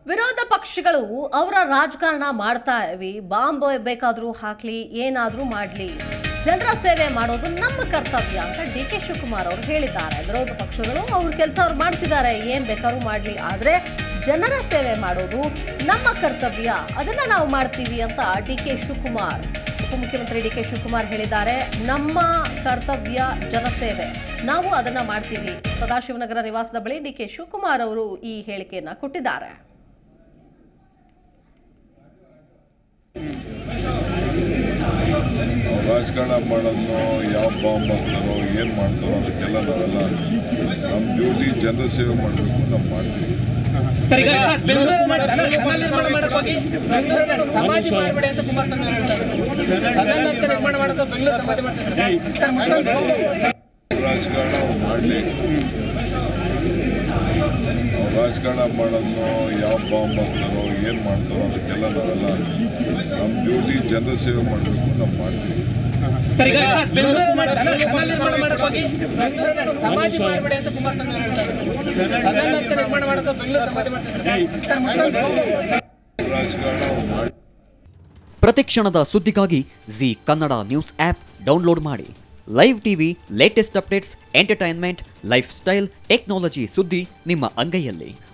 ವಿರೋಧ ಪಕ್ಷಗಳು ಅವರ ರಾಜಕಾರಣ ಮಾಡ್ತಾ ಇವಿ ಬಾಂಬ್ ಬೇಕಾದ್ರೂ ಹಾಕ್ಲಿ ಏನಾದ್ರೂ ಮಾಡ್ಲಿ ಜನರ ಸೇವೆ ಮಾಡೋದು ನಮ್ಮ ಕರ್ತವ್ಯ ಅಂತ ಡಿ ಕೆ ಶಿವಕುಮಾರ್ ಅವರು ಹೇಳಿದ್ದಾರೆ ವಿರೋಧ ಪಕ್ಷಗಳು ಅವ್ರ ಕೆಲಸ ಅವ್ರು ಮಾಡ್ತಿದ್ದಾರೆ ಏನ್ ಬೇಕಾದ್ರೂ ಮಾಡ್ಲಿ ಆದ್ರೆ ಜನರ ಸೇವೆ ಮಾಡೋದು ನಮ್ಮ ಕರ್ತವ್ಯ ಅದನ್ನ ನಾವು ಮಾಡ್ತೀವಿ ಅಂತ ಡಿ ಕೆ ಶಿವಕುಮಾರ್ ಉಪಮುಖ್ಯಮಂತ್ರಿ ಡಿ ಕೆ ಶಿವಕುಮಾರ್ ಹೇಳಿದ್ದಾರೆ ನಮ್ಮ ಕರ್ತವ್ಯ ಜನಸೇವೆ ನಾವು ಅದನ್ನ ಮಾಡ್ತೀವಿ ಸದಾಶಿವನಗರ ನಿವಾಸದ ಬಳಿ ಡಿ ಕೆ ಶಿವಕುಮಾರ್ ಅವರು ಈ ಹೇಳಿಕೆಯನ್ನ ಕೊಟ್ಟಿದ್ದಾರೆ ನಾವು ರಾಜಕಾರಣ ಮಾಡೋದು ಯಾವ ಬಾಂಬ್ ಹಾಕ್ತಾರೋ ಏನು ಮಾಡ್ತಾರೋ ಅದಕ್ಕೆಲ್ಲ ನಾವೆಲ್ಲ ನಮ್ಮ ಡ್ಯೂಟಿ ಜನರ ಸೇವೆ ಮಾಡಬೇಕು ನಾವು ಮಾಡ್ತೀವಿ ಸರ್ ಈಗ ಬೆಂಗಳೂರು ಟನಲ್ ನಿರ್ಮಾಣ ಮಾಡಕ್ ಹೋಗಿ ಬೆಂಗಳೂರಿನ ಸಮಾಧಿ ಮಾಡಬೇಡಿ ಅಂತ ಕುಮಾರಸ್ವಾಮಿ ಅವರು ಹೇಳ್ತಾರೆ ಟನಲ್ ಅಂತ ನಿರ್ಮಾಣ ಮಾಡೋದು ಬೆಂಗಳೂರು ಸಮಾಧಿ ಮಾಡ್ತಾರೆ ಸರ್ ಮತ್ತೊಂದು ರಾಜಕಾರಣ ಮಾಡಲಿ ನಾವು ರಾಜಕಾರಣ ಮಾಡೋದು ಯಾವ ಬಾಂಬ್ ಹಾಕ್ತಾರೋ ಏನು ಮಾಡ್ತಾರೋ ಅದಕ್ಕೆಲ್ಲ ನಾವೆಲ್ಲ ನಮ್ಮ ಡ್ಯೂಟಿ ಜನರ ಸೇವೆ ಮಾಡಬೇಕು ನಾವು ಮಾಡ್ತೀವಿ ಸರ್ ಈಗ ಬೆಂಗಳೂರು ಟನಲ್ ನಿರ್ಮಾಣ ಮಾಡಕ್ ಹೋಗಿ ಬೆಂಗಳೂರಿನ ಸಮಾಧಿ ಮಾಡಬೇಡಿ ಅಂತ ಕುಮಾರಸ್ವಾಮಿ ಅವರು ಹೇಳ್ತಾರೆ ಟನಲ್ ಅಂತ ನಿರ್ಮಾಣ ಮಾಡೋದು ಬೆಂಗಳೂರು ಸಮಾಧಿ ಮಾಡ್ತಾರೆ ಸರ್ ಮತ್ತೊಂದು ರಾಜಕಾರಣ ಮಾಡಿ ಪ್ರತಿಕ್ಷಣದ ಸುದ್ದಿಗಾಗಿ Zee Kannada news app download ಮಾಡಿ live TV latest updates entertainment lifestyle technology ಸುದ್ದಿ ನಿಮ್ಮ ಅಂಗೈಯಲ್ಲಿ